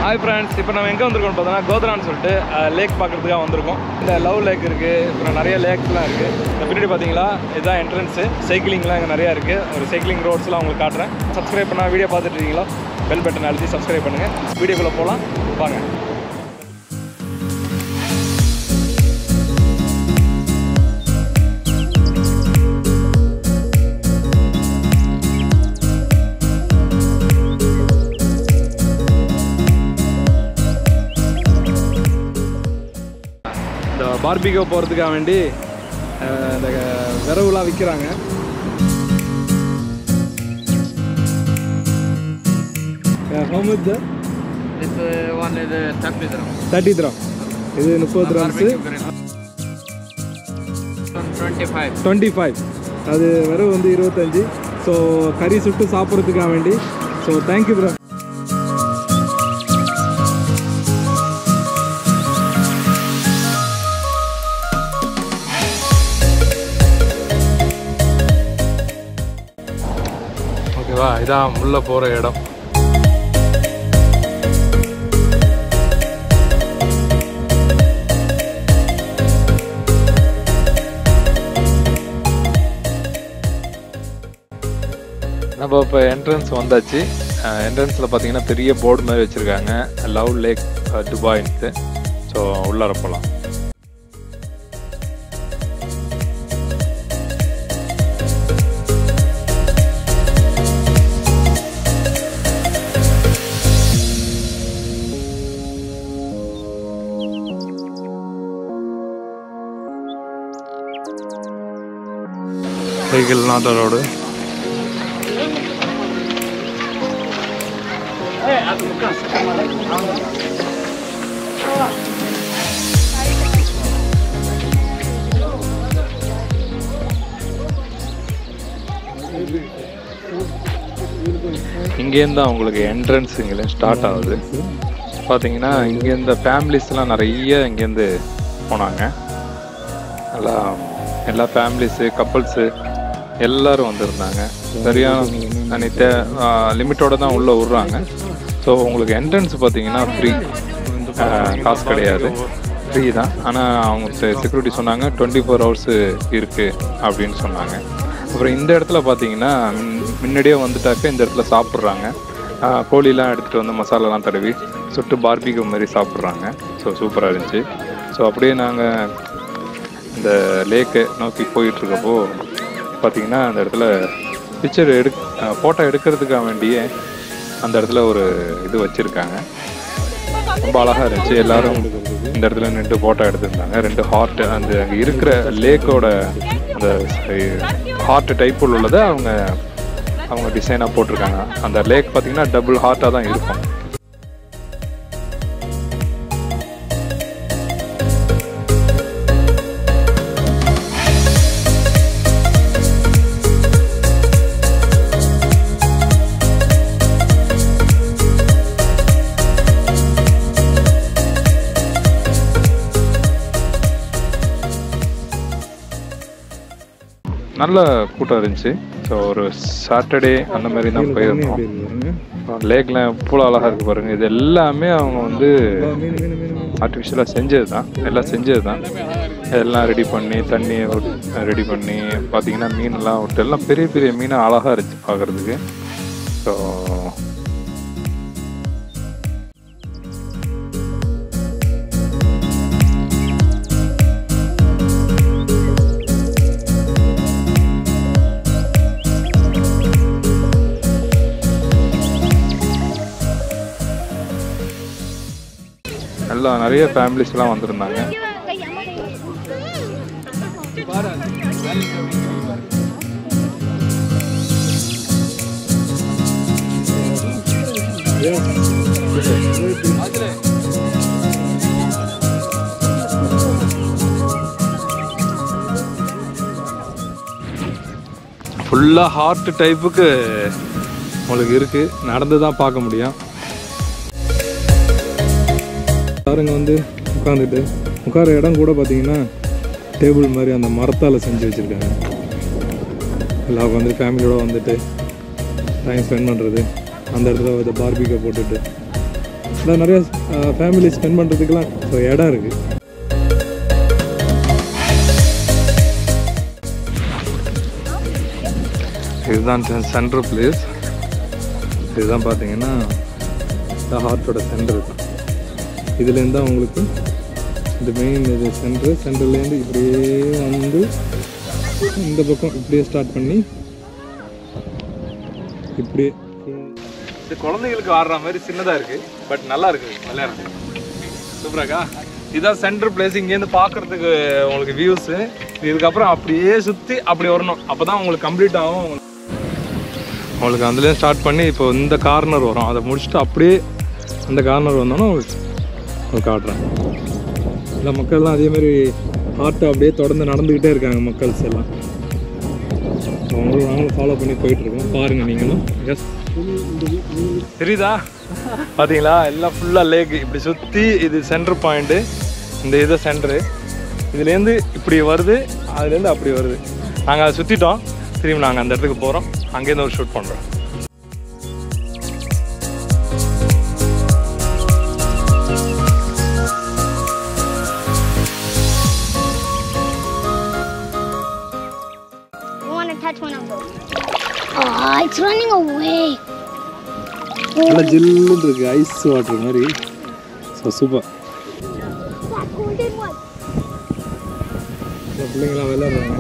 Hi friends இப்போ நம்ம எங்கே வந்திருக்கோம் பார்த்தோன்னா கோத்ரான்னு சொல்லிட்டு லேக் பார்க்குறதுக்காக வந்திருக்கோம் இந்த லவ் லேக் இருக்குது அப்புறம் நிறைய லேக்ஸ்லாம் இருக்குது இந்த பின்னாடி பார்த்தீங்களா இதுதான் என்ட்ரன்ஸு சைக்கிளிங்லாம் இங்கே நிறையா இருக்குது ஒரு சைக்கிளிங் ரோட்ஸ்லாம் உங்களுக்கு காட்டுறேன் சப்ஸ்கிரைப் பண்ணால் வீடியோ பார்த்துட்டு இருக்கீங்களோ பெல் பட்டன் அழுத்தி சப்ஸ்கிரைப் பண்ணுங்கள் வீடியோக்குள்ளே போகலாம் வாங்க இந்த பார்பிகோ போகிறதுக்காக வேண்டி அஹ், இந்த விரவுலாம் விற்கிறாங்க ஹோமத் This uh, one is uh, 30 dirham. Thirty dirham இது முப்பது dirhams Barbecue grill. One 25. Twenty five அது விரவு வந்து இருபத்தஞ்சி ஸோ கறி சுட்டு சாப்பிட்றதுக்காக வேண்டி ஸோ தேங்க்யூ ப்ரோ ஓகேவா இதான் உள்ள போகிற இடம் நம்ம இப்போ என்ட்ரன்ஸ் வந்தாச்சு என்ட்ரன்ஸில் பார்த்தீங்கன்னா பெரிய போர்டு மாதிரி வச்சுருக்காங்க லவ் லேக் துபாயின்ட்டு ஸோ உள்ளார போகலாம் வெஹிக்கிள் நாட் ரோடு இங்கேருந்து தான் உங்களுக்கு என்ட்ரன்ஸ் இங்கே ஸ்டார்ட் ஆகுது பார்த்தீங்கன்னா இங்கேருந்து ஃபேமிலிஸ்லாம் நிறைய இங்கேருந்து போனாங்க நல்லா எல்லா ஃபேமிலிஸு கப்புள்ஸு எல்லாரும் வந்திருந்தாங்க சரியான தே லிமிட்டோட தான் உள்ளே விட்றாங்க ஸோ உங்களுக்கு என்ட்ரன்ஸ் பார்த்தீங்கன்னா ஃப்ரீ காசு கிடையாது ஃப்ரீ தான் ஆனால் அவங்க செக்யூரிட்டி சொன்னாங்க டுவெண்ட்டி ஃபோர் ஹவர்ஸு இருக்குது அப்படின்னு சொன்னாங்க அப்புறம் இந்த இடத்துல பார்த்தீங்கன்னா முன்- முன்னாடியே வந்துட்டாக்க இந்த இடத்துல சாப்பிட்றாங்க கோழிலாம் எடுத்துகிட்டு வந்து மசாலாலாம் தடவி சுட்டு பார்பிக்யூ மாதிரி சாப்பிட்றாங்க ஸோ சூப்பராக இருந்துச்சு ஸோ அப்படியே நாங்கள் இந்த லேக்கை நோக்கி போயிட்டு இருக்கப்போ பார்த்தீங்கன்னா அந்த இடத்துல பிக்சர் எடு ஃபோட்டோ எடுக்கிறதுக்காக வேண்டியே அந்த இடத்துல ஒரு இது வச்சுருக்காங்க ரொம்ப அழகாக இருந்துச்சு எல்லாரும் இந்த இடத்துல நின்று ஃபோட்டோ எடுத்திருந்தாங்க ரெண்டு ஹார்ட் அந்த அங்கே இருக்கிற லேக்கோட அந்த ஹார்ட் டைப் உள்ளதை அவங்க அவங்க டிசைனாக போட்டிருக்காங்க அந்த லேக் பார்த்தீங்கன்னா டபுள் ஹார்ட்டாக தான் இருக்கும் நல்ல கூட்டம் இருந்துச்சு ஸோ ஒரு சாட்டர்டே அந்த மாதிரி தான் போயிருந்தோம் லேக்ல எவ்வளோ அழகாக இருக்கு பாருங்க இது எல்லாமே அவங்க வந்து ஆர்டிஃபிஷியலாக செஞ்சது தான் எல்லாம் செஞ்சது தான் எல்லாம் ரெடி பண்ணி தண்ணி ரெடி பண்ணி பார்த்தீங்கன்னா மீன்லாம் விட்டு எல்லாம் பெரிய பெரிய மீனாக அழகாக இருந்துச்சு பார்க்குறதுக்கு ஸோ எல்லாம் நிறைய ஃபேமிலிஸ்லாம் வந்திருந்தாங்க ஃபுல்லாக ஹார்ட் டைப்புக்கு உங்களுக்கு இருக்குது நடந்து தான் பார்க்க முடியும் பாருங்க வந்து உட்காந்துட்டு உட்கார இடம் கூட பார்த்தீங்கன்னா டேபிள் மாதிரி அந்த மரத்தால் செஞ்சு வச்சுருக்காங்க எல்லாம் வந்து ஃபேமிலியோட வந்துட்டு டைம் ஸ்பெண்ட் பண்ணுறது அந்த இடத்துல வந்து பார்பிகை போட்டுட்டு அதான் நிறைய ஃபேமிலி ஸ்பெண்ட் பண்ணுறதுக்கெலாம் ஸோ இடம் இருக்குது இதுதான் சென்ட்ரு பிளேஸ் இதுதான் பார்த்தீங்கன்னா இந்த ஹார்ட்டோட சென்டர் தான் இதுலேருந்து தான் உங்களுக்கு இந்த மெயின் இது சென்ட்ரு சென்டர்லேருந்து இப்படியே வந்து இந்த பக்கம் இப்படியே ஸ்டார்ட் பண்ணி இப்படியே இது குழந்தைகளுக்கு ஆடுற மாதிரி சின்னதாக இருக்குது பட் நல்லா இருக்குது விளையாடுறது சூப்பராக்கா இதுதான் சென்டர் பிளேஸ் இங்கேருந்து பார்க்குறதுக்கு உங்களுக்கு வியூஸு இதுக்கப்புறம் அப்படியே சுற்றி அப்படி வரணும் அப்போ தான் உங்களுக்கு கம்ப்ளீட் ஆகும் உங்களுக்கு அதுலேயும் ஸ்டார்ட் பண்ணி இப்போ இந்த கார்னர் வரும் அதை முடிச்சுட்டு அப்படியே அந்த கார்னர் வந்தோன்னா உங்களுக்கு உங்களுக்கு காட்டுறேன் இல்லை மக்கள்லாம் அதே மாதிரி ஹார்ட்டை அப்படியே தொடர்ந்து நடந்துக்கிட்டே இருக்காங்க மக்கள்ஸ் எல்லாம் அவங்களும் நாங்களும் ஃபாலோ பண்ணி போயிட்டுருக்கோம் பாருங்கள் நீங்களும் எஸ் தெரியுதா பார்த்தீங்களா எல்லாம் ஃபுல்லாக லேக் இப்படி சுற்றி இது சென்டர் பாயிண்ட்டு இந்த இது சென்டரு இதுலேருந்து இப்படி வருது அதுலேருந்து அப்படி வருது நாங்கள் அதை சுற்றிட்டோம் திரும்பி நாங்கள் அந்த இடத்துக்கு போகிறோம் அங்கேருந்து ஒரு ஷூட் பண்ணுறோம் I want to touch one of those. Oh, it's running away. நல்லா ஜில்லுன்னு இருக்கு ஐஸ் வாட்டர் மாதிரி so super That golden one. பிள்ளைங்களாம் விளையாடுறாங்க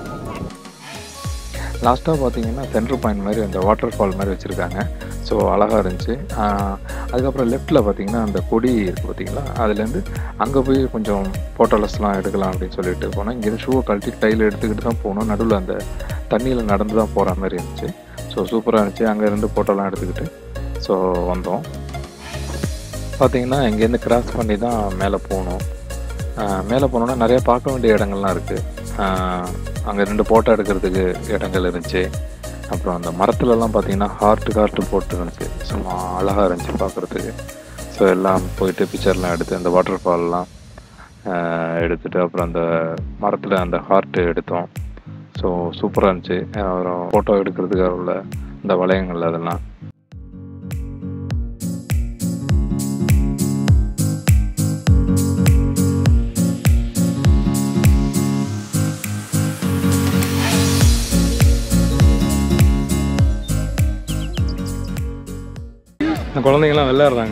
லாஸ்ட்டாக பார்த்தீங்கன்னா சென்டர் பாயிண்ட் மாதிரி அந்த வாட்டர் ஃபால் மாதிரி வச்சுருக்காங்க ஸோ அழகாக இருந்துச்சு ஆஹ் அதுக்கப்புறம் லெஃப்ட்டில் பார்த்தீங்கன்னா அந்த கொடி இருக்குது பார்த்தீங்களா அதுலேருந்து அங்கே போய் கொஞ்சம் ஃபோட்டோலஸ்லாம் எடுக்கலாம் அப்படின்னு சொல்லிட்டு போனோம் இங்கேருந்து ஷூவை கழட்டி கையில் எடுத்துக்கிட்டு தான் போனோம் நடுவில் அந்த தண்ணியில் நடந்து தான் போகிற மாதிரி இருந்துச்சு ஸோ சூப்பராக இருந்துச்சு அங்கேருந்து ஃபோட்டோலாம் எடுத்துக்கிட்டு ஸோ வந்தோம் பார்த்தீங்கன்னா இங்கேருந்து கிராஸ் பண்ணி தான் மேலே போகணும் ஆஹ் மேலே போனோன்னா நிறைய பார்க்க வேண்டிய இடங்கள்லாம் இருக்குது அங்கே ரெண்டு ஃபோட்டோ எடுக்கிறதுக்கு இடங்கள் இருந்துச்சு அப்புறம் அந்த மரத்துலலாம் பார்த்தீங்கன்னா ஹார்ட்டு ஹார்ட்டு போட்டு இருந்துச்சு சும்மா அழகாக இருந்துச்சு பார்க்குறதுக்கு ஸோ எல்லாம் போயிட்டு பிக்சர்லாம் எடுத்து அந்த வாட்டர் ஃபால்லாம் எடுத்துட்டு அப்புறம் அந்த மரத்தில் அந்த ஹார்ட்டு எடுத்தோம் ஸோ சூப்பராக இருந்துச்சு அப்புறம் ஃபோட்டோ எடுக்கிறதுக்காக உள்ள இந்த வளையங்கள் அதெல்லாம் இந்த குழந்தைங்களாம் விளையாடுறாங்க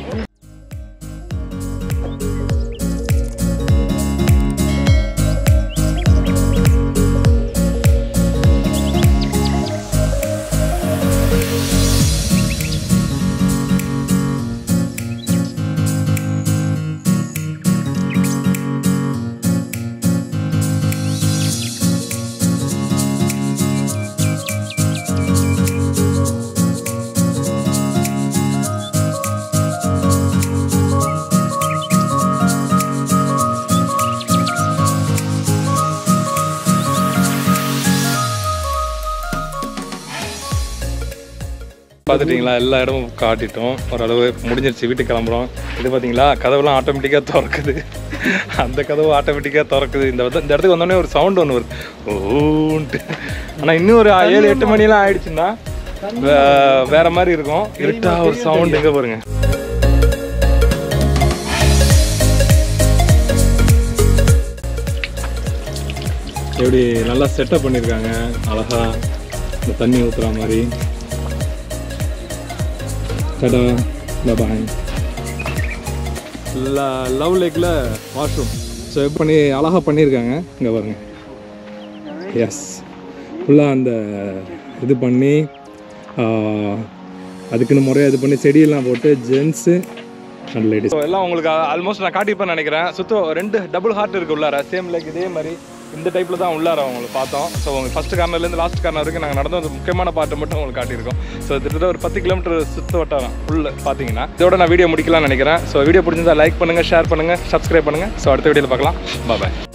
பார்த்துட்டிங்களா எல்லா இடமும் காட்டிட்டோம் ஓரளவு முடிஞ்சிருச்சு வீட்டுக்கு கிளம்புறோம் இது பார்த்தீங்களா கதவுலாம் ஆட்டோமேட்டிக்காக திறக்குது அந்த கதவு ஆட்டோமேட்டிக்காக திறக்குது இந்த வந்து- இந்த இடத்துக்கு வந்தோடனே ஒரு சவுண்ட் ஒன்று வருது ஓன்ட்டு ஆனால் இன்னும் ஒரு ஏழு எட்டு மணிலாம் ஆயிடுச்சுன்னா வே- வேற மாதிரி இருக்கும் இருட்டா ஒரு சவுண்ட் எங்கே பாருங்க எப்படி நல்லா செட்டப் பண்ணியிருக்காங்க அழகா இந்த தண்ணி ஊற்றுற மாதிரி டாடா பாய் லவ் லேக்கில் வாஷ்ரூம் ஸோ பண்ணி அழகாக பண்ணியிருக்காங்க இங்கே பாருங்க எஸ் ஃபுல்லாக அந்த இது பண்ணி ஆஹ், அதுக்குன்னு முறையாக இது பண்ணி செடியெல்லாம் போட்டு ஜென்ஸு அண்ட் லேடிஸ் எல்லாம் உங்களுக்கு ஆல்மோஸ்ட் நான் காட்டியிருப்பேன் நினைக்கிறேன் சுத்தம் ரெண்டு டபுள் ஹார்ட் இருக்கு உள்ளார சேம் லைக் இதே மாதிரி இந்த டைப்பில் தான் உள்ளார அவங்களை பார்த்தோம் ஸோ உங்களுக்கு ஃபஸ்ட் கார்னர்லேருந்து லாஸ்ட் கார்னர் வரைக்கும் நாங்கள் நடந்த ஒரு முக்கியமான பாட்டை மட்டும் உங்களுக்கு காட்டியிருக்கோம் ஸோ கிட்டத்தட்ட ஒரு பத்து கிலோமீட்டர் சுத்த வட்டாரம் உள்ள பார்த்தீங்கன்னா இதோட நான் வீடியோ முடிக்கலாம்னு நினைக்கிறேன் ஸோ வீடியோ பிடிச்சிருந்தா லைக் பண்ணுங்கள் ஷேர் பண்ணுங்கள் சப்ஸ்கிரைப் பண்ணுங்கள் ஸோ அடுத்த வீடியோவில் பார்க்கலாம் பாய்